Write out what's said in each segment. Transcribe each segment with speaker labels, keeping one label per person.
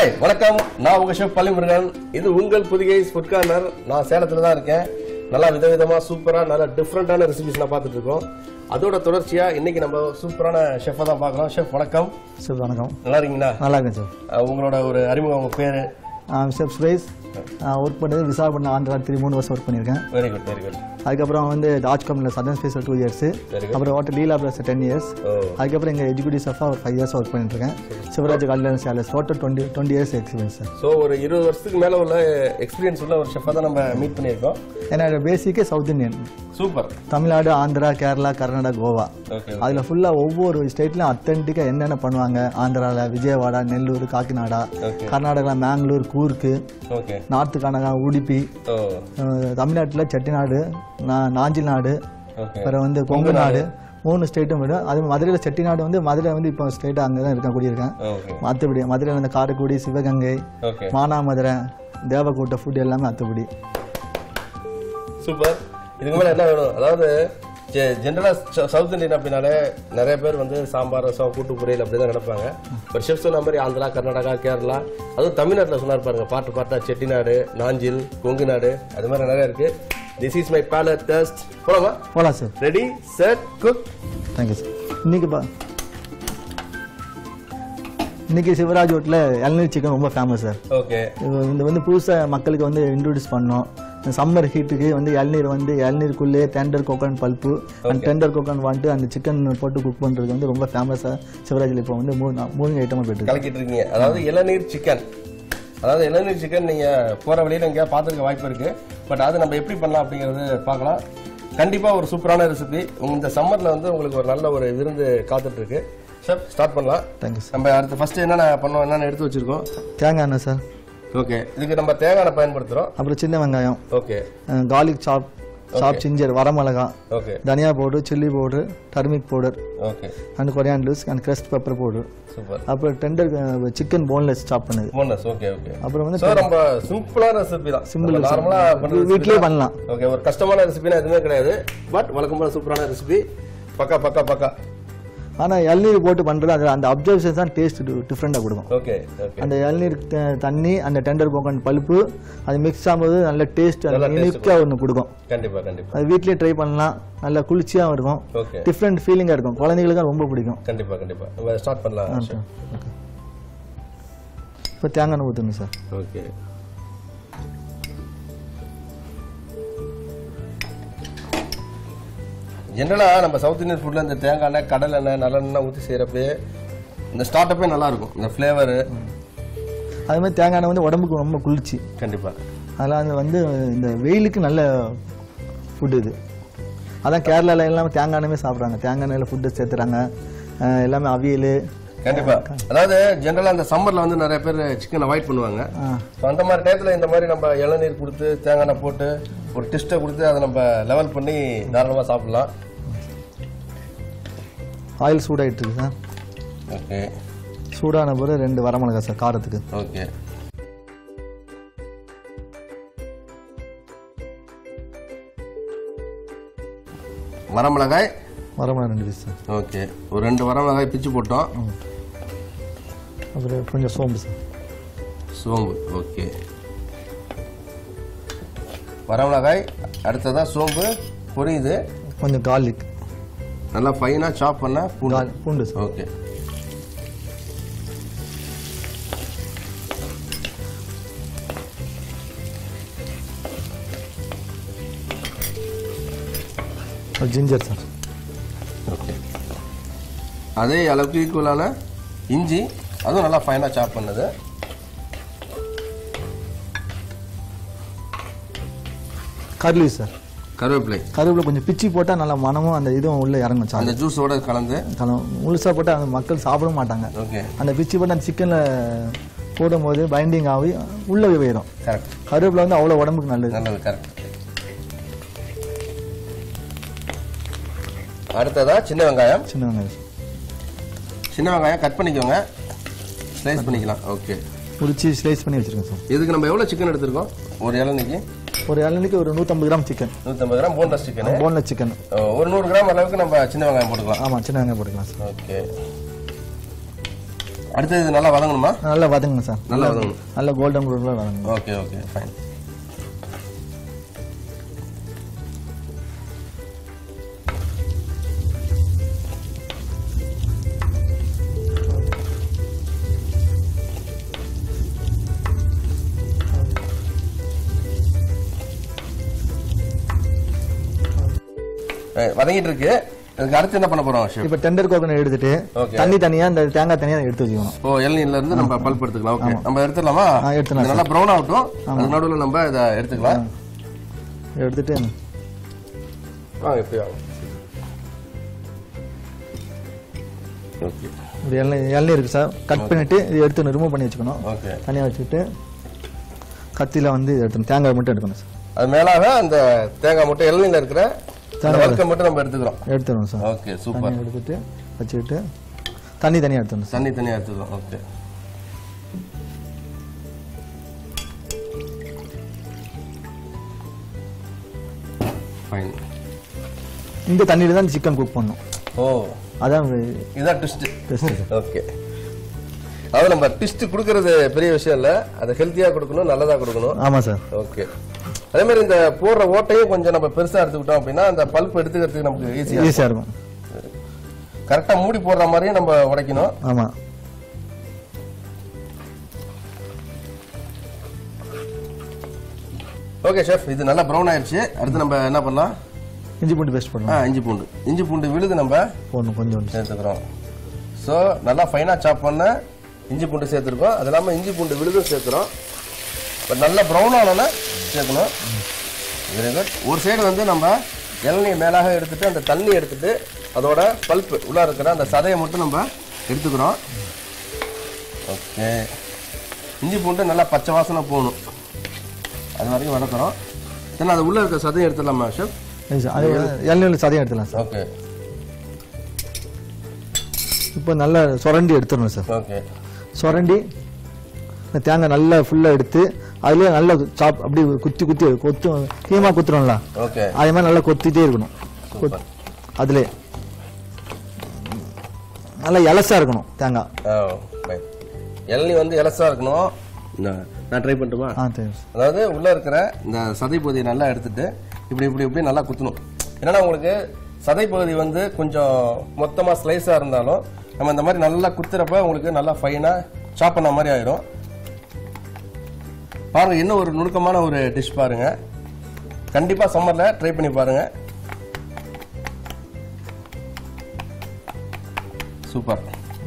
Speaker 1: Hi வணக்கம் நான் உங்க ஷெஃப் பள்ளிமுருகன் இது உங்கள் புதிகை ஃபுட் கார்னர் நான் சேலத்துல தான் இருக்கேன் நல்லா விதவிதமா சூப்பரா நல்லா டிஃப்ரெண்டான ரெசிபிஸ் நான் பார்த்துட்டு இருக்கோம் அதோட தொடர்ச்சியா இன்னைக்கு நம்ம சூப்பரான ஷெஃபை தான் பார்க்குறோம் ஷெஃப் வணக்கம்
Speaker 2: சார் வணக்கம்
Speaker 1: நல்லா இருக்கீங்களா
Speaker 2: நல்லா இருக்கேன் சார்
Speaker 1: அஹ் உங்களோட ஒரு அறிமுகம் உங்க பேரு
Speaker 2: சார் சுரேஷ் ஒர்க் பண்ணது விசாகப்பட்டினம் ஆந்திரா த்ரீ மூணு வருஷம் ஒர்க் பண்ணியிருக்கேன்
Speaker 1: வெரி குட் வெரி குட்
Speaker 2: அதுக்கப்புறம் வந்து ராஜ் கம்பெனியில் சதன் ஸ்பேஸில் டூ இயர்ஸ்
Speaker 1: Very good.
Speaker 2: அப்புறம் hotel Leela plus ten years
Speaker 1: ஓ
Speaker 2: அதுக்கப்புறம் எங்கள் எஜுகேட்டிவ் ஸ்டாஃபாக ஒரு ஃபைவ் இயர்ஸ் ஒர்க் பண்ணிட்டு இருக்கேன் சிவராஜ் கல்யாண sales total twenty twenty years experience sir
Speaker 1: so ஒரு இருபது வருஷத்துக்கு மேல உள்ள எக்ஸ்பீரியன்ஸ் உள்ள ஒரு ஷெஃபை தான் நம்ம மீட் பண்ணியிருக்கோம்
Speaker 2: என்னோட பேசிக்கே south Indian
Speaker 1: super
Speaker 2: Tamil Nadu Andhra Kerala Karnataka Goa
Speaker 1: okay
Speaker 2: அதில் ஃபுல்லாக ஒவ்வொரு ஸ்டேட்லையும் அத்தன்டிக்காக என்னென்ன பண்ணுவாங்க ஆந்திராவில் Vijayawada Nellore Kakinada
Speaker 1: okay
Speaker 2: Karnataka Mangalore Coorg
Speaker 1: okay
Speaker 2: north கனகா உடுப்பி
Speaker 1: ஓ
Speaker 2: அஹ் தமிழ்நாட்டில் செட்டிநாடு நா- நாஞ்சில்நாடு
Speaker 1: ஓகே
Speaker 2: அப்புறம் வந்து கொங்கு நாடு மூணு ஸ்டேட்டும் விடும் அது மதுரையில் செட்டிநாடு வந்து மதுரை வந்து இப்போ ஸ்டேட் அங்கே தான் இருக்கேன் குடியிருக்கேன்
Speaker 1: ஓகே
Speaker 2: மற்றபடி மதுரையில் வந்து காரைக்குடி சிவகங்கை
Speaker 1: ஓகே
Speaker 2: மானாமதுரை தேவக்கோட்டை ஃபுட் எல்லாமே அத்துப்படி
Speaker 1: சூப்பர் இதுக்கு மேல என்ன வேணும் அதாவது ஜென்ரலாக சவுத் இந்தியன் அப்படின்னாலே நிறைய பேர் வந்து சாம்பார் ரசம் கூட்டு பொரியல் அப்படி தான் நினைப்பாங்க ஒரு ஷெஃப் சொன்ன மாதிரி ஆந்திரா கர்நாடகா கேரளா அதுவும் தமிழ்நாட்டில் சொன்னார் பாருங்க பாட்டு பாட்டா செட்டிநாடு நாஞ்சில் கொங்கு நாடு அது மாதிரி நிறைய இருக்கு this is my palate test போலாமா
Speaker 2: போகலாம் sir
Speaker 1: ready set cook
Speaker 2: thank you sir இன்னைக்கு பா இன்னைக்கு சிவராஜ் ஹோட்டலில் இளநீர் சிக்கன் ரொம்ப ஃபேமஸ் சார்
Speaker 1: ஓகே
Speaker 2: இது- இந்த வந்து புதுசாக மக்களுக்கு வந்து இன்ட்ரடியூஸ் பண்ணோம் இந்த சம்மர் ஹீட்டுக்கு வந்து இளநீர் வந்து இளநீருக்குள்ளே டெண்டர் கோகன் பல்ப்பு அந்த டெண்டர் கோகன் வந்துட்டு அந்த சிக்கன் போட்டு குக் பண்ணுறது வந்து ரொம்ப ஃபேமஸாக சிவராஜில் இப்போ வந்து மூணு மூணு ஐட்டமாக போயிட்டு இருக்கு.
Speaker 1: கலக்கிட்டு இருக்கீங்க அதாவது இளநீர் சிக்கன் அதாவது இளநீர் சிக்கன் நீங்க போற வழியில எங்கேயா பார்த்துருக்க வாய்ப்பு இருக்கு பட் அது நம்ம எப்படி பண்ணலாம் அப்படிங்கறது பார்க்கலாம் கண்டிப்பா ஒரு சூப்பரான ரெசிபி இந்த சம்மர்ல வந்து உங்களுக்கு ஒரு நல்ல ஒரு விருந்து காத்துட்டு இருக்கு சார் ஸ்டார்ட் பண்ணலாம்
Speaker 2: தேங்க்யூ சார்
Speaker 1: நம்ம அடுத்து ஃபர்ஸ்ட் என்னென்ன பண்ணோம் என்னென்ன எடுத்து வச்சிருக்கோம்
Speaker 2: தேங்காய் எண்ணெய் சார்
Speaker 1: ஓகே இதுக்கு நம்ம தேங்காய் எண்ணெய் பயன்படுத்துறோம்
Speaker 2: அப்புறம் சின்ன வெங்காயம்
Speaker 1: ஓகே
Speaker 2: கார்லிக் சாப் சாப் ஜிஞ்சர் வரமிளகா
Speaker 1: ஓகே
Speaker 2: தனியா powder chilli powder turmeric powder
Speaker 1: okay
Speaker 2: and coriander leaves and crushed pepper powder
Speaker 1: super
Speaker 2: அப்புறம் டெண்டர் சிக்கன் போன்லெஸ் சாப் பண்ணது
Speaker 1: போனஸ் ஓகே ஓகே
Speaker 2: அப்புறம் வந்து
Speaker 1: ஸோ நம்ம சிம்பிளான ரெசிபி தான்
Speaker 2: Simple
Speaker 1: சிம்பிள் நார்மலா பண்ற
Speaker 2: வீட்லயே பண்ணலாம்
Speaker 1: ஓகே ஒரு கஷ்டமான ரெசிபினா எதுவுமே கிடையாது பட் வழக்கம் போல சூப்பரான ரெசிபி பக்கா பக்கா பக்கா
Speaker 2: ஆனா இளநீர் போட்டு பண்றது அது அந்த அப்சர்வேஷன் தான் டேஸ்ட் டிஃப்ரெண்டாக கொடுக்கும்
Speaker 1: ஓகே ஓகே
Speaker 2: அந்த இளநீர் த- தண்ணி அந்த டெண்டர் கோகன் பல்ப்பு அது மிக்ஸ் ஆகும்போது நல்ல டேஸ்ட்
Speaker 1: நல்ல taste
Speaker 2: யூனிக்காக ஒன்று கொடுக்கும்
Speaker 1: கண்டிப்பா கண்டிப்பா
Speaker 2: அது வீட்லயே ட்ரை பண்ணலாம் நல்லா குளிர்ச்சியாகவும் இருக்கும்
Speaker 1: ஓகே
Speaker 2: டிஃப்ரெண்ட் ஃபீலிங்காக இருக்கும் குழந்தைங்களுக்கு ரொம்ப பிடிக்கும்
Speaker 1: கண்டிப்பா கண்டிப்பா நம்ம ஸ்டார்ட் பண்ணலாம்
Speaker 2: இப்போ தேங்காய் எண்ணெய் ஊற்றணும் சார்
Speaker 1: ஓகே ஜென்ரலா நம்ம சவுத் இந்தியன் ஃபுட்ல இந்த தேங்காய் எண்ணெய் கடல் எண்ணெய் நல்லெண்ணெய் ஊற்றி செய்யறப்பே இந்த ஸ்டார்டப்பே நல்லா இருக்கும் இந்த ஃப்ளேவரு
Speaker 2: அது மாதிரி தேங்காய் எண்ணெய் வந்து உடம்புக்கு ரொம்ப குளிர்ச்சி
Speaker 1: கண்டிப்பா
Speaker 2: அதெல்லாம் அது வந்து இந்த வெயிலுக்கு நல்ல ஃபுட் இது அதான் கேரளால எல்லாம் தேங்காய் எண்ணெயுமே சாப்பிட்றாங்க தேங்காய் எண்ணெயில் ஃபுட்டு சேர்த்துறாங்க அஹ் எல்லாமே அவியல்
Speaker 1: கண்டிப்பா அதாவது ஜென்ரலா இந்த சம்மர்ல வந்து நிறைய பேர் சிக்கன் அவாய்ட் பண்ணுவாங்க
Speaker 2: ஆ.
Speaker 1: So, அந்த மாதிரி டயத்துல இந்த மாதிரி நம்ம இளநீர் கொடுத்து தேங்காய் எண்ணெய் போட்டு ஒரு டிஸ்ட்டை கொடுத்து அதை நம்ம லெவல் பண்ணி தாராளமா சாப்பிடலாம்
Speaker 2: ஆயில் சூடாயிட்டு இருக்கு சார்
Speaker 1: ஓகே
Speaker 2: சூடான பிறகு ரெண்டு வரமிளகாய் சார் காரத்துக்கு
Speaker 1: ஓகே வரமிளகாய்
Speaker 2: வரமிளகாய் ரெண்டு பீஸ் சார்
Speaker 1: ஓகே ஒரு ரெண்டு வரமிளகாய் பிச்சு போட்டோம்
Speaker 2: அப்புறம் கொஞ்சம் சோம்பு சார்
Speaker 1: சோம்பு ஓகே வரமிளகாய் அடுத்ததா சோம்பு பொரியுது
Speaker 2: கொஞ்சம் கார்லிக்
Speaker 1: நல்லா ஃபைனாக சாப் பண்ண பூண்டு
Speaker 2: கால் பூண்டு sir
Speaker 1: okay
Speaker 2: ginger sir
Speaker 1: okay அதே அளவுக்கு ஈக்குவலான இஞ்சி அதுவும் நல்லா ஃபைனாக சாப் பண்ணது
Speaker 2: கர்லி சார்
Speaker 1: கருவேப்பிலை
Speaker 2: கருவேப்பிலை கொஞ்சம் பிச்சி போட்டால் நல்லா மனமும் அந்த இதுவும் உள்ளே இறங்கும் சார்
Speaker 1: அந்த ஜூஸோட கலந்து
Speaker 2: கலம் முழுசாக போட்டால் அந்த மக்கள் சாப்பிட மாட்டாங்க
Speaker 1: ஓகே
Speaker 2: அந்த பிச்சி போட்டு அந்த சிக்கனில் போடும்போது பைண்டிங் ஆகி உள்ளே போயிடும்
Speaker 1: கரெக்ட்
Speaker 2: கருவேப்பிலை வந்து அவ்வளோ உடம்புக்கு நல்லது
Speaker 1: நல்லது கரெக்ட் அடுத்ததா சின்ன வெங்காயம்
Speaker 2: சின்ன வெங்காயம்
Speaker 1: சின்ன வெங்காயம் கட் பண்ணிக்கோங்க ஸ்லைஸ் பண்ணிக்கலாம் ஓகே
Speaker 2: உரிச்சு ஸ்லைஸ் பண்ணி வச்சிருக்கேன் சார்
Speaker 1: இதுக்கு நம்ம எவ்வளோ சிக்கன் எடுத்திருக்கோம் ஒரு இளநிக்கு
Speaker 2: ஒரு இளநிலைக்கு ஒரு நூற்றம்பது கிராம் சிக்கன்
Speaker 1: நூற்றம்பது gram boneless chicken
Speaker 2: boneless chicken
Speaker 1: ஒரு நூறு கிராம் அளவுக்கு நம்ம சின்ன வெங்காயம் போட்டுக்கலாம்
Speaker 2: ஆமாம் சின்ன வெங்காயம் போட்டுக்கலாம் சார்
Speaker 1: ஓகே அடுத்து இது நல்லா வதங்கணுமா
Speaker 2: நல்லா வதங்குங்க சார்
Speaker 1: நல்லா வதங்கணும்
Speaker 2: நல்லா கோல்டன் ப்ரௌனில் வதங்குங்க
Speaker 1: ஓகே ஓகே ஃபைன் வதங்கிட்டு இருக்கு இதுக்கு அடுத்து என்ன பண்ண போறோம் ஷெஃப்
Speaker 2: இப்போ டெண்டர் கோகனட் எடுத்துட்டு
Speaker 1: Okay.
Speaker 2: தண்ணி தனியாக இந்த தேங்காய் தனியாக எடுத்து வச்சுக்கணும்
Speaker 1: ஓ இளநீர்ல இருந்து நம்ம பல்ப் எடுத்துக்கலாம் ஓகே நம்ம எடுத்துடலாமா
Speaker 2: ஆ, எடுத்துடலாம்
Speaker 1: இது நல்லா ப்ரௌன் ஆகட்டும் அதுக்கு நடுவில் நம்ம இதை எடுத்துக்கலாம்
Speaker 2: எடுத்துட்டு
Speaker 1: வாங்க இப்படி வாங்க ஓகே
Speaker 2: இப்படி இளநீ இளநீர் இருக்குது சார் கட் பண்ணிட்டு இது எடுத்து ரிமூவ் பண்ணி வச்சுக்கணும்
Speaker 1: ஓகே
Speaker 2: தனியாக வச்சுட்டு கத்தியில் வந்து இது எடுத்துணும் தேங்காய் மட்டும் எடுக்கணும் சார்
Speaker 1: அது மேலாக அந்த தேங்காய் மட்டும் இளநீர்ல இருக்கிற அந்த வர்க்கம் மட்டும் நம்ம எடுத்துக்கிறோம்
Speaker 2: எடுத்துடணும் சார்
Speaker 1: ஓகே சூப்பர்
Speaker 2: தண்ணி எடுத்துட்டு வச்சுக்கிட்டு தண்ணி தனியாக எடுத்துடணும் சார்
Speaker 1: தண்ணி தனியாக எடுத்துக்கிறோம் ஓகே ஃபைன்
Speaker 2: இந்த தண்ணியில் தான் சிக்கன் குக் பண்ணணும்
Speaker 1: ஓ
Speaker 2: அதான்
Speaker 1: இதுதான் ட்விஸ்ட்
Speaker 2: பெஸ்ட்டு
Speaker 1: ஓகே அதாவது நம்ம ட்விஸ்ட் கொடுக்கறது பெரிய விஷயம் இல்லை அதை ஹெல்த்தியாக கொடுக்கணும் நல்லதாக கொடுக்கணும்
Speaker 2: ஆமாம் சார்
Speaker 1: ஓகே அதே மாதிரி இந்த போடுற ஓட்டையும் கொஞ்சம் நம்ம பெருசா எடுத்துக்கிட்டோம் அப்படின்னா அந்த பல்ப் எடுத்துக்கிறதுக்கு நமக்கு ஈஸியா
Speaker 2: ஈஸியாக இருக்கும்
Speaker 1: கரெக்டா மூடி போடுற மாதிரியும் நம்ம உடைக்கணும்
Speaker 2: ஆமாம்
Speaker 1: ஓகே ஷெஃப் இது நல்லா ப்ரௌன் ஆயிடுச்சு அடுத்து நம்ம என்ன பண்ணலாம்
Speaker 2: இஞ்சி பூண்டு பேஸ்ட்
Speaker 1: ஆ
Speaker 2: பண்ணலாம்
Speaker 1: இஞ்சி பூண்டு இஞ்சி பூண்டு விழுது நம்ம
Speaker 2: போடணும் கொஞ்சம்
Speaker 1: சேர்த்துக்கிறோம் ஸோ நல்லா ஃபைனாக சாப் பண்ண இஞ்சி பூண்டு சேர்த்துருக்கோம் அது இல்லாமல் இஞ்சி பூண்டு விழுதும் சேர்க்குறோம் இப்போ நல்லா ப்ரௌன் ஆனோன்னா சேர்க்கணும் வெரி குட் ஒரு சைடு வந்து நம்ம இளநீர் மேலாக எடுத்துட்டு அந்த தண்ணி எடுத்துட்டு அதோட பல்ப்பு உள்ளே இருக்கிற அந்த சதையை மட்டும் நம்ம எடுத்துக்கிறோம் ஓகே இஞ்சி பூண்டு நல்லா பச்சை வாசனை போகணும் அது வரைக்கும் வதக்குறோம் தென் அது உள்ளே இருக்க சதையை எடுத்துடலாமா ஷெஃப்
Speaker 2: சரி சார் அது இளநீர் சதையும் எடுத்துடலாம் சார்
Speaker 1: ஓகே
Speaker 2: இப்போ நல்லா சுரண்டி எடுத்துடணும் சார்
Speaker 1: ஓகே
Speaker 2: சுரண்டி இந்த தேங்காய் நல்லா ஃபுல்லாக எடுத்து அதுலேயே நல்லா சாப் அப்படி குத்தி குத்தி கொத்து கீமா குத்துறோம்ல
Speaker 1: ஓகே
Speaker 2: அதே மாதிரி நல்லா கொத்திட்டே இருக்கணும்
Speaker 1: சூப்பர்
Speaker 2: அதிலே நல்லா இலசா இருக்கணும் தேங்காய்
Speaker 1: ஆ fine. இளநீ வந்து இலசா இருக்கணும் நான் நான் ட்ரை பண்ணட்டுமா
Speaker 2: ஆ சரி சார்.
Speaker 1: அதாவது உள்ள இருக்கிற இந்த சதை பகுதியை நல்லா எடுத்துட்டு இப்படி இப்படி இப்படி நல்லா குத்தணும் என்னன்னா உங்களுக்கு சதை பகுதி வந்து கொஞ்சம் மொத்தமா ஸ்லைஸா இருந்தாலும் நம்ம இந்த மாதிரி நல்லா குத்துறப்ப உங்களுக்கு நல்லா ஃபைனா சாப் பண்ண மாதிரி ஆயிரும் பாருங்க இன்னும் ஒரு நுணுக்கமான ஒரு டிஷ் பாருங்க கண்டிப்பா சம்மர்ல ட்ரை பண்ணி பாருங்க சூப்பர்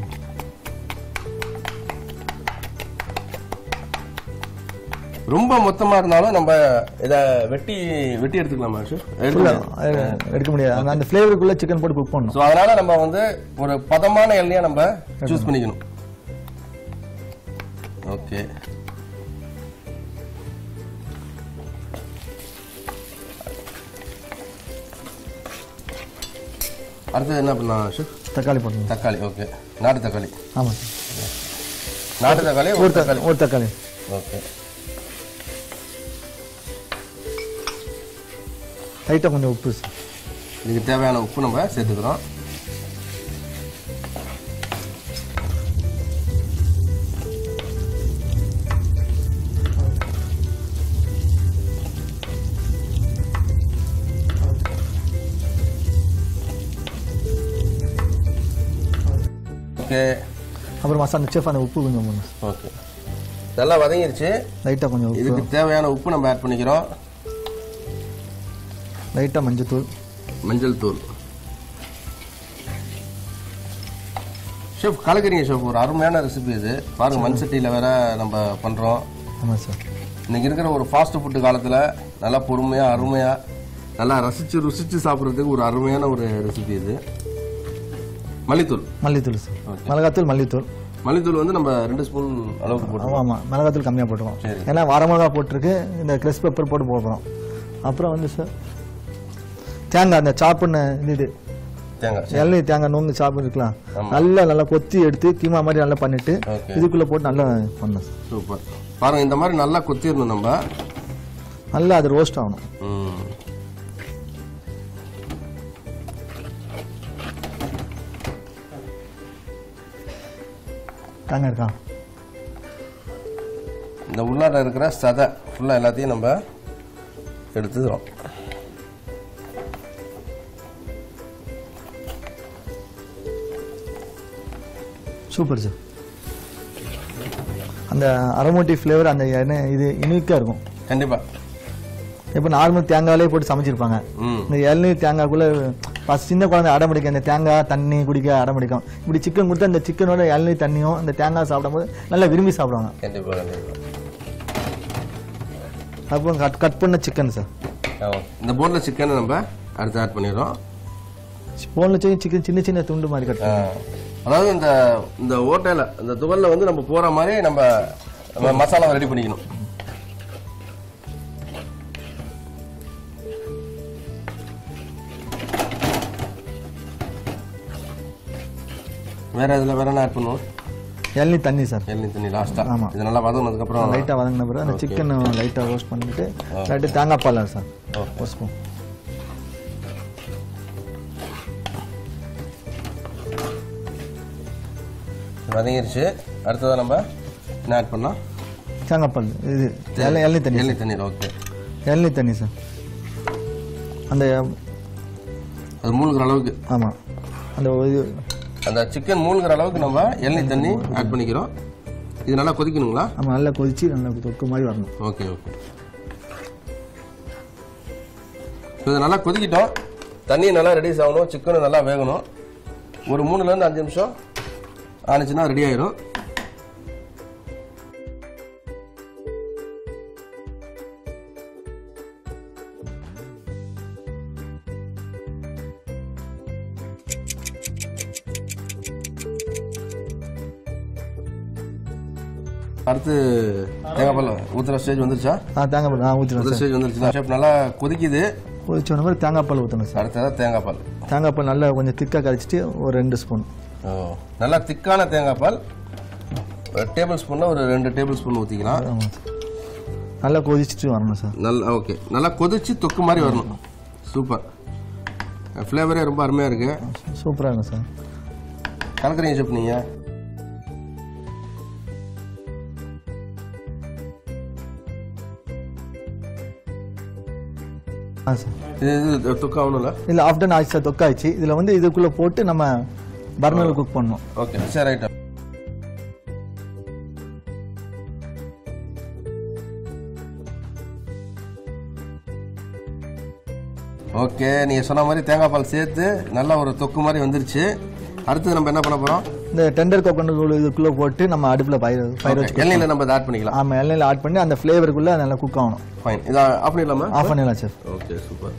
Speaker 1: ரொம்ப மொத்தமா இருந்தாலும் நம்ம இத வெட்டி வெட்டி எடுத்துக்கலாமா ஷெஃப்
Speaker 2: ஃபுல்லா அது எடுக்க முடியாது அந்த- அந்த ஃப்ளேவருக்குள்ள சிக்கன் போட்டு குக் பண்ணணும்
Speaker 1: ஸோ அதனால நம்ம வந்து ஒரு பதமான எண்ணெயா நம்ம சூஸ் பண்ணிக்கணும் ஓகே அடுத்தது என்ன பண்ணலாம் ஷெஃப்
Speaker 2: தக்காளி போடணும்
Speaker 1: தக்காளி ஓகே நாட்டு தக்காளி
Speaker 2: ஆமாம் சார்
Speaker 1: நாட்டு தக்காளி ஒரு
Speaker 2: ஒரு
Speaker 1: தக்காளி
Speaker 2: தக்காளி ஒரு தக்காளி
Speaker 1: ஓகே
Speaker 2: லைட்டாக கொஞ்சம் உப்பு சார்
Speaker 1: இதுக்கு தேவையான உப்பு நம்ம சேர்த்துக்கிறோம் ஓகே
Speaker 2: அப்புறம் மசாலா அந்த செஃப் அந்த உப்பு கொஞ்சம் போடணும்
Speaker 1: ஓகே நல்லா வதங்கிருச்சு
Speaker 2: லைட்டாக கொஞ்சம் உப்பு
Speaker 1: இதுக்கு தேவையான உப்பு நம்ம ஆட் பண்ணிக்கிறோம்
Speaker 2: லைட்டாக மஞ்சத்தூள்
Speaker 1: மஞ்சள் தூள் ஷெஃப் கலக்குறீங்க ஷெஃப் ஒரு அருமையான ரெசிபி இது பாருங்க மண் சட்டியில் வேற நம்ம பண்ணுறோம்
Speaker 2: ஆமாம் சார்
Speaker 1: இன்னைக்கு இருக்கிற ஒரு ஃபாஸ்ட் ஃபுட்டு காலத்தில் நல்லா பொறுமையாக அருமையாக நல்லா ரசித்து ருசித்து சாப்பிட்றதுக்கு ஒரு அருமையான ஒரு ரெசிபி இது மல்லித்தூள்
Speaker 2: மல்லித்தூள் சார் மிளகாத்தூள் மல்லித்தூள்
Speaker 1: மல்லித்தூள் வந்து நம்ம ரெண்டு ஸ்பூன் அளவுக்கு போட்டு
Speaker 2: ஆமாம் ஆமாம் மிளகாத்தூள் கம்மியாக போட்டுருவோம்
Speaker 1: சரி.
Speaker 2: ஏன்னா வரமிளகா போட்டிருக்கு இந்த கிறிஸ் பெப்பர் போட்டு போடுறோம் அப்புறம் வந்து சார் தேங்காய் அந்த சாப்புன்னு இது இது
Speaker 1: தேங்காய்
Speaker 2: இளநீ தேங்காய் நோங்கு சாப்பு இருக்கலாம் நல்லா நல்லா கொத்தி எடுத்து கீமா மாதிரி நல்லா பண்ணிட்டு
Speaker 1: ஓகே
Speaker 2: இதுக்குள்ளே போட்டு நல்லா பண்ணணும் சார்
Speaker 1: சூப்பர் பாருங்க இந்த மாதிரி நல்லா கொத்திடணும் நம்ம
Speaker 2: நல்லா அது ரோஸ்ட் ஆகணும்
Speaker 1: ம்.
Speaker 2: தேங்காய் இருக்கா
Speaker 1: இந்த உள்ளார இருக்கிற சதை ஃபுல்லாக எல்லாத்தையும் நம்ம எடுத்துக்கிறோம்
Speaker 2: சூப்பர் சார் அந்த அரோமோட்டிவ் ஃப்ளேவர் அந்த எண்ணெய் இது யூனிக்காக இருக்கும்
Speaker 1: கண்டிப்பாக
Speaker 2: இப்போ நார்மல் தேங்காயிலே போட்டு சமைச்சிருப்பாங்க
Speaker 1: ம்
Speaker 2: இந்த இளநீர் தேங்காய்க்குள்ள ஃபஸ்ட் சின்ன குழந்தை அடம்பிடிக்கும் அந்த தேங்காய் தண்ணி குடிக்க அடம்பிடிக்கும் இப்படி சிக்கன் கொடுத்து அந்த சிக்கனோட இளநீர் தண்ணியும் அந்த தேங்காய் சாப்பிடும்போது நல்லா விரும்பி சாப்பிடுவாங்க
Speaker 1: கண்டிப்பாக கண்டிப்பாக
Speaker 2: அப்புறம் கட் கட் பண்ண சிக்கன் சார்
Speaker 1: ஆமாம் இந்த போனில் சிக்கனை நம்ம அடுத்து ஆட் பண்ணிடுறோம்
Speaker 2: போனில் வச்சு சிக்கன் சின்ன சின்ன துண்டு மாதிரி கட்
Speaker 1: ஆ, அதாவது இந்த இந்த ஓட்டையில் இந்த துகளில் வந்து நம்ம போகிற மாதிரி நம்ம நம்ம மசாலாவை ரெடி பண்ணிக்கணும் வேற இதில் வேற என்ன ஆட் பண்ணுவோம்
Speaker 2: இளநீர் தண்ணி சார்
Speaker 1: எண்ணெய் தண்ணி லாஸ்ட்டாக
Speaker 2: ஆமா.
Speaker 1: இது நல்லா வதங்கினதுக்கப்புறம்
Speaker 2: லைட்டாக வதங்கின பிறகு அந்த சிக்கன் லைட்டாக ரோஸ்ட் பண்ணிட்டு லைட்டு தேங்காய் பால் சார் ஒரு ஸ்பூன்
Speaker 1: வதங்கிருச்சு அடுத்ததாக நம்ம என்ன ஆட் பண்ணலாம்
Speaker 2: தேங்காய் பால் இது இளநீ- இளநீர் தண்ணி
Speaker 1: எண்ணெய் தண்ணீர் ஓகே
Speaker 2: இளநீர் தண்ணி சார் அந்த
Speaker 1: அது மூழ்கிற அளவுக்கு
Speaker 2: ஆமாம் அந்த இது
Speaker 1: அந்த சிக்கன் மூழ்கிற அளவுக்கு நம்ம எண்ணெய் தண்ணி ஆட் பண்ணிக்கிறோம் இது நல்லா கொதிக்கணுங்களா
Speaker 2: ஆமாம் நல்லா கொதிச்சு நல்லா தொக்கு மாதிரி வரணும்
Speaker 1: ஓகே ஓகே இது நல்லா கொதிக்கிட்டோம் தண்ணி நல்லா ரெடியூஸ் ஆகணும் சிக்கனும் நல்லா வேகணும் ஒரு மூணுலேருந்து அஞ்சு நிமிஷம் ஆனிச்சுன்னா ரெடி ஆயிரும் அடுத்து தேங்காய் பால் ஊற்றுற ஸ்டேஜ் வந்துருச்சா
Speaker 2: ஆ தேங்காய் பால் ஆ ஊற்றிடும்
Speaker 1: ஊற்றுற ஸ்டேஜ் வந்துருச்சு ஷேப் நல்லா கொதிக்குது
Speaker 2: கொதிச்ச உடனே மாதிரி தேங்காய் பால் ஊற்றணும் சார்
Speaker 1: அடுத்ததாக தேங்காய் பால்
Speaker 2: தேங்காய் பால் நல்லா கொஞ்சம் திக்காக கரைச்சிட்டு ஒரு ரெண்டு ஸ்பூன்
Speaker 1: ஓ நல்லா திக்கான தேங்காய் பால் டேபிள் ஸ்பூனில் ஒரு ரெண்டு டேபிள் ஸ்பூன் ஊற்றிக்கலாம்
Speaker 2: ஆமாம் சார் நல்லா கொதிச்சுட்டு வரணும் சார்
Speaker 1: நல்லா ஓகே நல்லா கொதிச்சு தொக்கு மாதிரி வரணும் சூப்பர் ஃப்ளேவரே ரொம்ப அருமையாக இருக்கு
Speaker 2: சூப்பராக இருக்கும் சார்
Speaker 1: கலக்குறீங்க ஷெப் நீங்கள்
Speaker 2: ஆ சார்
Speaker 1: இது இது தொக்கு ஆகணும்ல
Speaker 2: இல்லை ஆஃப்டன் ஆச்சு சார் தொக்காயிடுச்சு இதில் வந்து இதுக்குள்ளே போட்டு நம்ம பர்னரில் குக் பண்ணணும்
Speaker 1: ஓகே சரி ரைட்டா ஓகே நீங்கள் சொன்ன மாதிரி தேங்காய் பால் சேர்த்து நல்லா ஒரு தொக்கு மாதிரி வந்துருச்சு அடுத்தது நம்ம என்ன பண்ண போகிறோம்
Speaker 2: இந்த டெண்டர் கோகோனட் இதுக்குள்ளே போட்டு நம்ம அடுப்பில் பயிர் பயிர் வச்சு
Speaker 1: எண்ணெயில் நம்ம இதை ஆட் பண்ணிக்கலாம்
Speaker 2: ஆமாம் எண்ணெயில் ஆட் பண்ணி அந்த ஃப்ளேவருக்குள்ளே நல்லா குக் ஆகணும்
Speaker 1: ஃபைன் இதை ஆஃப் பண்ணிடலாமா
Speaker 2: ஆஃப் பண்ணிடலாம் சார்
Speaker 1: ஓகே சூப்பர்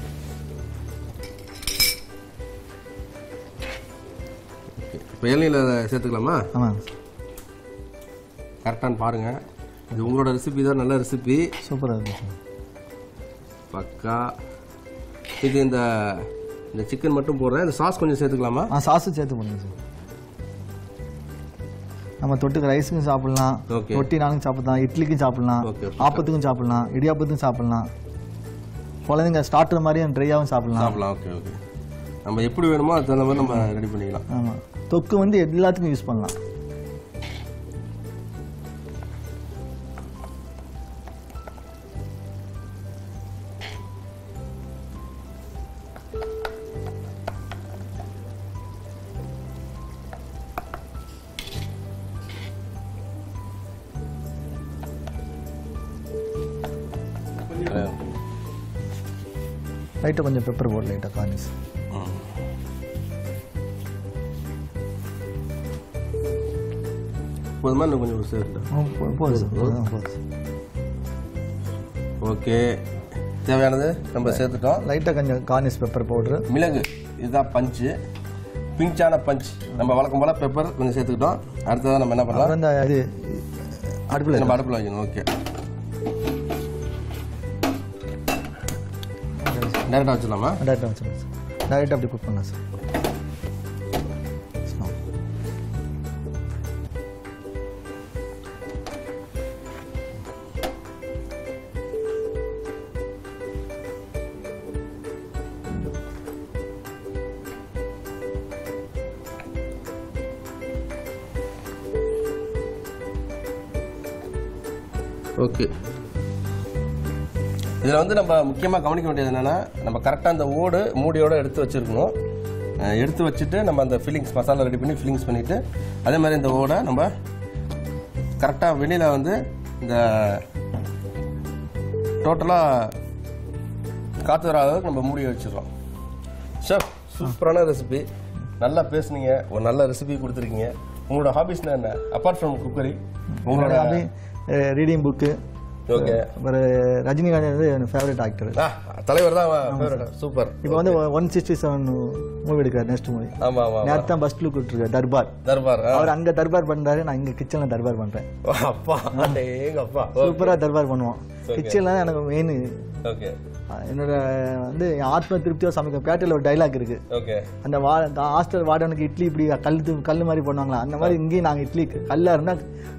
Speaker 1: இப்போ எண்ணெயில் சேர்த்துக்கலாமா
Speaker 2: ஆமாம்
Speaker 1: கரெக்டானு பாருங்கள் இது உங்களோட ரெசிபி தான் நல்ல ரெசிபி
Speaker 2: சூப்பராக இருக்கும் சார்
Speaker 1: பக்கா இது இந்த இந்த சிக்கன் மட்டும் போடுறேன் இந்த சாஸ் கொஞ்சம் சேர்த்துக்கலாமா
Speaker 2: ஆ சாஸும் சேர்த்து பண்ணுங்க சார் நம்ம தொட்டுக்கு ரைஸுக்கும் சாப்பிடலாம்
Speaker 1: Okay.
Speaker 2: ரொட்டி நாளுக்கும் சாப்பிடலாம் இட்லிக்கும் சாப்பிடலாம்
Speaker 1: Okay,
Speaker 2: ஆப்பத்துக்கும் சாப்பிடலாம் இடியாப்பத்துக்கும் சாப்பிடலாம் குழந்தைங்க ஸ்டார்டர் மாதிரியும் ட்ரையாகவும் சாப்பிடலாம்
Speaker 1: சாப்பிடலாம் ஓகே ஓகே நம்ம எப்படி வேணுமோ அதுக்கு தகுந்த மாதிரி நம்ம ரெடி பண்ணிக்கலாம்
Speaker 2: ஆமாம் தொக்கு வந்து எல்லாத்துக்கும் யூஸ் பண்ணலாம் லைட்டாக கொஞ்சம் பெப்பர் போடு லைட்டாக கார்னிஸ்
Speaker 1: போதுமா இன்னும் கொஞ்சம் சேர்த்துட்டேன்
Speaker 2: போதும் சார் போதும் போதும் சார்
Speaker 1: ஓகே தேவையானது நம்ம சேர்த்துட்டோம்
Speaker 2: லைட்டாக கொஞ்சம் கார்னிஸ் பெப்பர் பவுட்ரு
Speaker 1: மிளகு இதுதான் பஞ்சு பிஞ்சான பஞ்ச் நம்ம வழக்கம் போல் பெப்பர் கொஞ்சம் சேர்த்துக்கிட்டோம் அடுத்ததான் நம்ம என்ன பண்ணலாம்
Speaker 2: அப்புறம் இந்த இது அடுப்பில்
Speaker 1: நம்ம அடுப்பில் வைக்கணும் ஓகே டேரெக்டாக வச்சிடலாமா
Speaker 2: டேரெக்டாக வச்சுருங்க சார் டேரெக்டாக அப்படி குக் பண்ணலாம் சார் So,
Speaker 1: ஓகே இதில் வந்து நம்ம முக்கியமாக கவனிக்க வேண்டியது என்னென்னா நம்ம கரெக்டாக அந்த ஓடு மூடியோட எடுத்து வச்சுருக்கணும் அஹ் எடுத்து வச்சுட்டு நம்ம அந்த ஃபில்லிங்ஸ் மசாலா ரெடி பண்ணி ஃபில்லிங்ஸ் பண்ணிவிட்டு அதே மாதிரி இந்த ஓடை நம்ம கரெக்டாக வெளியில் வந்து இந்த டோட்டலாக காற்று வர அளவுக்கு நம்ம மூடி வச்சிடறோம் ஷெஃப் சூப்பரான ரெசிபி நல்லா பேசுனீங்க ஒரு நல்ல ரெசிபி கொடுத்துருக்கீங்க உங்களோட ஹாபிஸ்னா என்ன அப்பார்ட் ஃப்ரம் குக்கரி உங்களோட
Speaker 2: அப்படி ரீடிங் புக்கு
Speaker 1: ஓகே
Speaker 2: அப்புறம் ரஜினிகாந்த் வந்து எனக்கு ஃபேவரட் ஆக்டர்
Speaker 1: ஆ தலைவர் தான் ஃபேவரட் சூப்பர்
Speaker 2: இப்போ வந்து ஒன் சிக்ஸ்டி செவன் மூவி எடுக்கிறார் நெக்ஸ்ட் மூவி
Speaker 1: ஆமா ஆமா
Speaker 2: நேற்று தான் பஸ் லுக் விட்டுருக்காரு தர்பார்
Speaker 1: தர்பார் ஆ.
Speaker 2: அவர் அங்க தர்பார் பண்றாரு நான் இங்க கிச்சன்ல தர்பார் பண்றேன்
Speaker 1: அப்பா எங்க அப்பா
Speaker 2: சூப்பரா தர்பார் பண்ணுவோம் கிச்சன்ல தான் எனக்கு மெயின்
Speaker 1: ஓகே
Speaker 2: என்னோட வந்து என் ஆத்ம திருப்தியா சமைக்கும் பேட்டையில் ஒரு டைலாக் இருக்கு
Speaker 1: ஓகே
Speaker 2: அந்த வா ஹாஸ்டல் வார்டனுக்கு இட்லி இப்படி கல் தூ- கல் மாதிரி பண்ணுவாங்களா அந்த மாதிரி இங்கேயும் நாங்கள் இட்லி கல்லா இருந்தா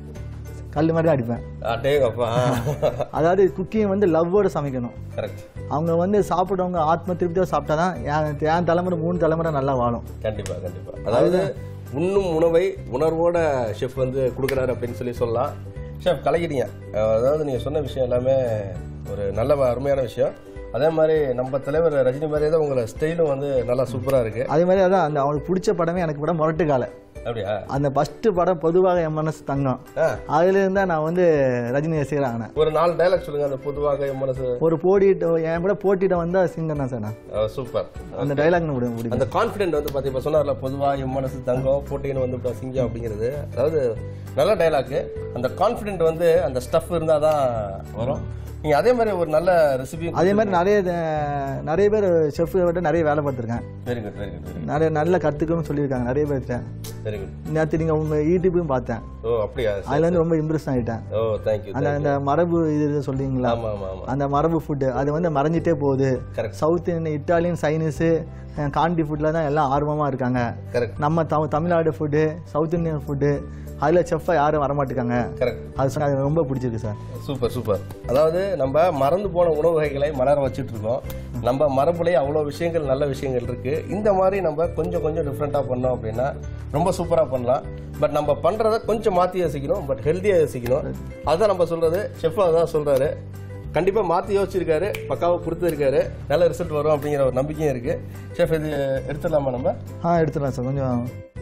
Speaker 2: கல் மாதிரி தான் அடிப்பேன்
Speaker 1: அட்டேங்க அப்பா
Speaker 2: அதாவது குக்கிங் வந்து லவ்வோட சமைக்கணும்
Speaker 1: கரெக்ட்
Speaker 2: அவங்க வந்து சாப்பிட்றவங்க ஆத்ம திருப்தியாக சாப்பிட்டா தான் என் என் தலைமுறை மூணு தலைமுறை நல்லா வாழும்
Speaker 1: கண்டிப்பா கண்டிப்பா அதாவது உண்ணும் உணவை உணர்வோட ஷெஃப் வந்து கொடுக்குறாரு அப்படின்னு சொல்லி சொல்லலாம் ஷெஃப் கலக்கிட்டீங்க அஹ் அதாவது நீங்க சொன்ன விஷயம் எல்லாமே ஒரு நல்ல அருமையான விஷயம் அதே மாதிரி நம்ம தலைவர் ரஜினி மாதிரியே தான் உங்களோட ஸ்டைலும் வந்து நல்லா சூப்பரா இருக்கு
Speaker 2: அதே மாதிரி அதான் அந்த அவனுக்கு பிடிச்ச படமே எனக்கு படம் முரட்டு காலை
Speaker 1: அப்படியா
Speaker 2: அந்த ஃபஸ்ட்டு படம் பொதுவாக என் மனசு தங்கம்
Speaker 1: ஆ,
Speaker 2: அதுல இருந்தா நான் வந்து ரஜினி ரசிகர் ஆகினேன்
Speaker 1: ஒரு நாலு டைலாக் சொல்லுங்க அந்த பொதுவாக என் மனசு
Speaker 2: ஒரு போட்டிட்டு என் கூட போட்டிட்ட வந்தா சிங்கம் தான் சார் நான்
Speaker 1: அஹ் சூப்பர்
Speaker 2: அந்த டைலாக் முடியும் முடியும்
Speaker 1: அந்த கான்ஃபிடென்ட் வந்து பார்த்தீங்க இப்போ சொன்னார்ல பொதுவா என் மனசு தங்கம் போட்டின்னு வந்து இப்ப சிங்கம் அப்படிங்கிறது அதாவது நல்ல டைலாக்கு அந்த கான்ஃபிடென்ட் வந்து அந்த ஸ்டஃப் இருந்தால் தான் வரும் நீங்க அதே மாதிரி ஒரு நல்ல ரெசிபி
Speaker 2: அதே மாதிரி நிறைய அஹ், நிறைய பேர் செஃப் விட்டு நிறைய வேலை பார்த்துருக்கேன்
Speaker 1: very good very good very
Speaker 2: நிறைய நல்ல கற்றுக்கணும்னு சொல்லியிருக்காங்க நிறைய பேர்கிட்ட
Speaker 1: வெரி குட்
Speaker 2: நேற்று நீங்கள் உங்கள் யூடியூப்பையும் பார்த்தேன்
Speaker 1: ஓ அப்படியா
Speaker 2: அதுல இருந்து ரொம்ப இம்ப்ரெஸ் ஆகிட்டேன்
Speaker 1: ஓ தேங்க்யூ
Speaker 2: அந்த அந்த மரபு இது இது சொல்றீங்களா
Speaker 1: ஆமா ஆமா ஆமா
Speaker 2: அந்த மரபு ஃபுட்டு அது வந்து மறைஞ்சிட்டே போகுது
Speaker 1: correct
Speaker 2: south Indian Italian Chinese காண்டி ஃபுட்டில் தான் எல்லாம் ஆர்வமாக இருக்காங்க
Speaker 1: கரெக்ட்
Speaker 2: நம்ம Tamil Tamil Nadu food south Indian food அதில் செஃப்பாக யாரும் வரமாட்டேங்காங்க
Speaker 1: கரெக்ட்
Speaker 2: அது சொன்னா எனக்கு ரொம்ப பிடிச்சிருக்கு சார்
Speaker 1: சூப்பர் சூப்பர் அதாவது நம்ம மறந்து போன உணவு வகைகளை மலர வச்சுட்டு இருக்கோம் நம்ம மரபுலேயே அவ்வளோ விஷயங்கள் நல்ல விஷயங்கள் இருக்கு இந்த மாதிரி நம்ம கொஞ்சம் கொஞ்சம் டிஃப்ரெண்ட்டாக பண்ணோம் அப்படின்னா ரொம்ப சூப்பராக பண்ணலாம் பட் நம்ம பண்ணுறத கொஞ்சம் மாற்றி யோசிக்கணும் பட் ஹெல்த்தியாக யோசிக்கணும் அதுதான் நம்ம சொல்றது ஷெஃப் அதான் சொல்றாரு கண்டிப்பாக மாற்றி யோசிச்சிருக்காரு பக்காவாக கொடுத்துருக்காரு நல்ல ரிசல்ட் வரும் அப்படிங்கிற ஒரு நம்பிக்கையும் இருக்கு ஷெஃப் இது எடுத்துடலாமா நம்ம
Speaker 2: ஆ எடுத்துடலாம் சார் கொஞ்சம்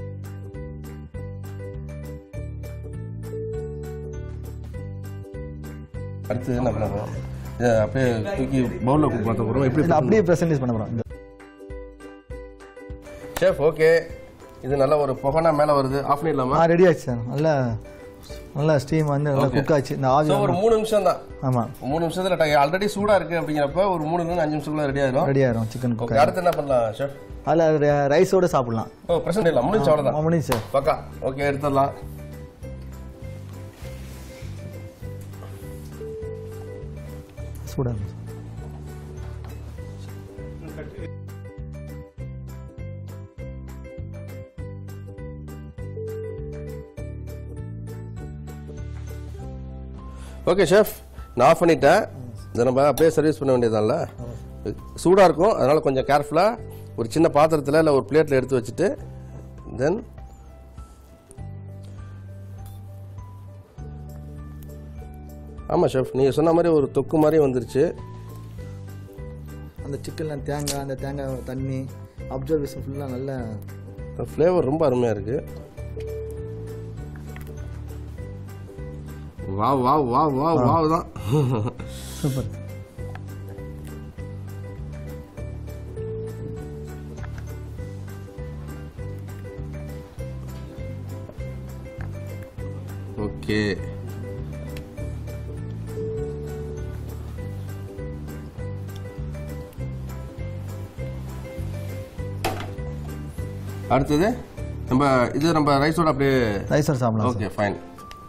Speaker 1: அடுத்து என்ன பண்ண போகிறோம் இதை அப்படியே தூக்கி பவுலில் பார்த்த போகிறோம் எப்படி
Speaker 2: இது அப்படியே ப்ரெசன்டேஜ் பண்ண போகிறோம்
Speaker 1: ஷெஃப் ஓகே இது நல்ல ஒரு புகனா மேலே வருது ஆஃப் பண்ணிடலாமா
Speaker 2: ஆ ரெடி ஆச்சு சார் நல்லா நல்லா ஸ்டீம் வந்து நல்லா குக் ஆச்சு இந்த ஆவி
Speaker 1: ஸோ ஒரு மூணு நிமிஷம் தான்
Speaker 2: ஆமாம்
Speaker 1: மூணு நிமிஷத்தில் ஆல்ரெடி சூடாக இருக்குது அப்படிங்கிறப்ப ஒரு மூணு நிமிஷம் அஞ்சு நிமிஷத்துக்குள்ள ரெடி ஆயிடும்
Speaker 2: ரெடி ஆயிரும் சிக்கன் குக்
Speaker 1: ஓகே அடுத்து என்ன பண்ணலாம் ஷெஃப்
Speaker 2: அதில் ரைஸோடு சாப்பிடலாம்
Speaker 1: ஓ பிரச்சனை இல்லை முடிஞ்சு அவ்வளோதான்
Speaker 2: முடிஞ்சு சார்
Speaker 1: பக்கா ஓகே எடுத்துடலாம்
Speaker 2: சூடாக
Speaker 1: ஓகே ஷெஃப் நான் ஆஃப் பண்ணிட்டேன் இதை நம்ம அப்படியே சர்வீஸ் பண்ண வேண்டியதான்ல சூடாக இருக்கும் அதனால் கொஞ்சம் கேர்ஃபுல்லாக ஒரு சின்ன பாத்திரத்தில் இல்லை ஒரு பிளேட்டில் எடுத்து வச்சுட்டு தென் ஆமாம் ஷெஃப் நீங்கள் சொன்ன மாதிரி ஒரு தொக்கு மாதிரி வந்துருச்சு
Speaker 2: அந்த சிக்கனில் தேங்காய் அந்த தேங்காய் தண்ணி அப்சர்வேஷன் ஃபுல்லாக நல்ல
Speaker 1: ஃப்ளேவர் ரொம்ப அருமையாக இருக்குது wow wow wow wow wow தான்
Speaker 2: சூப்பர்
Speaker 1: ஓகே அடுத்தது நம்ம இது நம்ம ரைஸோட அப்படியே
Speaker 2: ரைஸோட சாப்பிடலாம்
Speaker 1: ஓகே ஃபைன்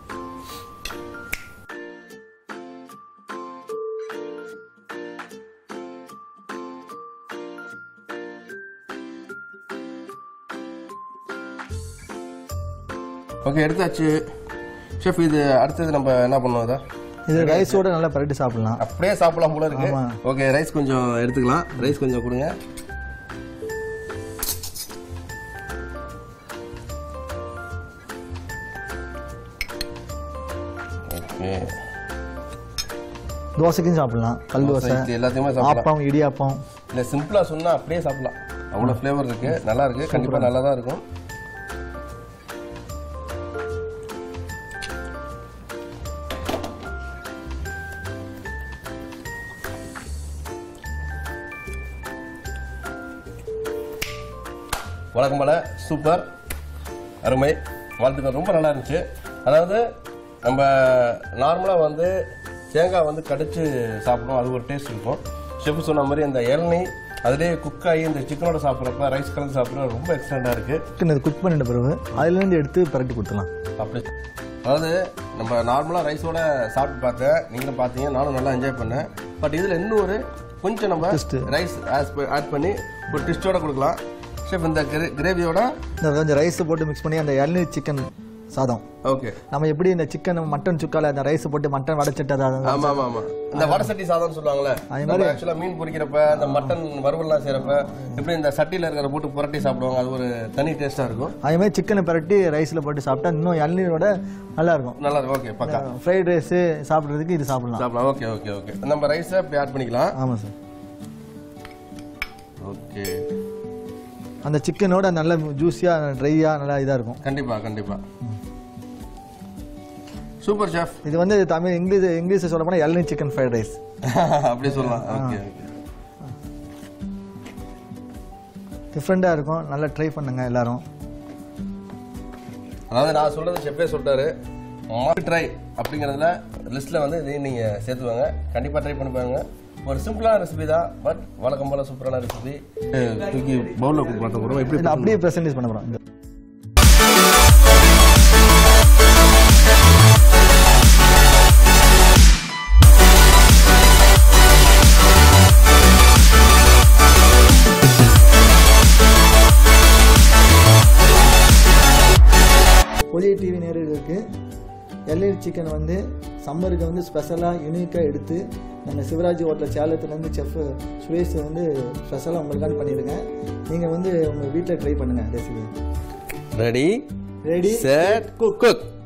Speaker 1: ஓகே எடுத்தாச்சு ஷெஃப் இது அடுத்தது நம்ம என்ன பண்ணுவோம் அதை
Speaker 2: இது ரைஸோட நல்லா பரட்டி சாப்பிடலாம்
Speaker 1: அப்படியே சாப்பிடலாம் போல இருக்கு
Speaker 2: ஆமா.
Speaker 1: ஓகே ரைஸ் கொஞ்சம் எடுத்துக்கலாம் ரைஸ் கொஞ்சம் கொடுங்க ஓகே
Speaker 2: தோசைக்கும் சாப்பிடலாம் கல் தோசை
Speaker 1: இட்லி எல்லாத்தையுமே சாப்பிடலாம்
Speaker 2: ஆப்பம் இடியாப்பம்
Speaker 1: இல்லை சிம்பிளா சொன்னா அப்படியே சாப்பிடலாம் அவ்வளோ ஃப்ளேவர் இருக்கு நல்லா இருக்கு கண்டிப்பா நல்லா தான் இருக்கும் வழக்கம் போல சூப்பர் அருமை வாழ்த்துக்கள் ரொம்ப நல்லா இருந்துச்சு அதாவது நம்ம நார்மலாக வந்து தேங்காய் வந்து கடிச்சு சாப்பிடுவோம் அது ஒரு டேஸ்ட் இருக்கும் ஷெஃப் சொன்ன மாதிரி அந்த இளநீ அதிலே குக் ஆகி இந்த சிக்கனோட சாப்பிட்றப்ப ரைஸ் கலந்து சாப்பிட்றது ரொம்ப எக்ஸலண்டாக இருக்குது
Speaker 2: சிக்கன் இது குக் பண்ணிட்ட பிறகு அதுலேருந்து எடுத்து பரட்டி கொடுத்துலாம்
Speaker 1: அப்படி அதாவது நம்ம நார்மலாக ரைஸோட சாப்பிட்டு பார்த்தேன் நீங்களும் பார்த்தீங்க நானும் நல்லா என்ஜாய் பண்ணேன் பட் இதில் இன்னும் ஒரு கொஞ்சம் நம்ம ரைஸ் ஆட் பண்ணி ஒரு டிஸ்டோட கொடுக்கலாம் ஷெஃப் இந்த கிரேவியோட
Speaker 2: இந்த கொஞ்சம் ரைஸ் போட்டு மிக்ஸ் பண்ணி அந்த இளநீர் சிக்கன் சாதம்
Speaker 1: ஓகே
Speaker 2: நம்ம எப்படி இந்த சிக்கன் மட்டன் சுக்கால அந்த ரைஸ் போட்டு மட்டன் வடைச்சிட்டு அதை
Speaker 1: ஆமா ஆமா ஆமா இந்த வடை சட்டி சாதம்னு சொல்லுவாங்கல்ல நம்ம ஆக்சுவலா மீன் பொரிக்கிறப்ப அந்த மட்டன் வறுவல்லாம் செய்யறப்ப எப்படி இந்த சட்டியில இருக்கிற போட்டு புரட்டி சாப்பிடுவாங்க அது ஒரு தனி டேஸ்டா இருக்கும்
Speaker 2: அதே மாதிரி சிக்கனை பரட்டி ரைஸில் போட்டு சாப்பிட்டா இன்னும் இளநீரோட நல்லா இருக்கும்
Speaker 1: நல்லா இருக்கும் ஓகே பக்கா
Speaker 2: ஃப்ரைட் ரைஸு சாப்பிட்றதுக்கு இது சாப்பிடலாம்
Speaker 1: சாப்பிடலாம் ஓகே ஓகே ஓகே நம்ம ரைஸை இப்படி ஆட் பண்ணிக்கலாம்
Speaker 2: ஆமாம் சார்
Speaker 1: ஓகே
Speaker 2: அந்த சிக்கனோட நல்ல ஜூஸியாக ட்ரையாக நல்லா இதாக இருக்கும்
Speaker 1: கண்டிப்பா கண்டிப்பா சூப்பர் ஷெஃப்
Speaker 2: இது வந்து தமிழ் இங்கிலீஷ் இங்கிலீஷில் சொல்ல போனால் இளநீர் சிக்கன் ஃப்ரைட் ரைஸ்
Speaker 1: அப்படி சொல்லலாம் ஓகே ஓகே
Speaker 2: டிஃப்ரெண்ட்டாக இருக்கும் நல்லா ட்ரை பண்ணுங்க எல்லாரும்
Speaker 1: அதாவது நான் சொல்றது ஷெஃபே சொல்லிட்டாரு ட்ரை அப்படிங்கிறதுல லிஸ்ட்ல வந்து இதையும் நீங்க சேர்த்துவாங்க கண்டிப்பா ட்ரை பண்ணி பாருங்க ஒரு சிம்பிளான ரெசிபி தான் பட் வழக்கம் போல சூப்பரான ரெசிபி தூக்கி பவுல்ல கொடுத்து பார்த்த கூட எப்படி
Speaker 2: இதில் அப்படியே ப்ரெசன்டேஜ் பண்ண போகிறோம் ஒலி டிவி நேரர்களுக்கு எல்ஏடி சிக்கன் வந்து சம்மருக்கு வந்து ஸ்பெஷலாக யூனிக்காக எடுத்து நம்ம சிவராஜ் ஹோட்டல் சேலத்துலேருந்து செஃப் சுரேஷ் வந்து ஸ்பெஷலாக உங்களுக்கான பண்ணியிருக்கேன் நீங்கள் வந்து உங்கள் வீட்டில் ட்ரை பண்ணுங்கள் recipe
Speaker 1: ready
Speaker 2: ready
Speaker 1: set cook cook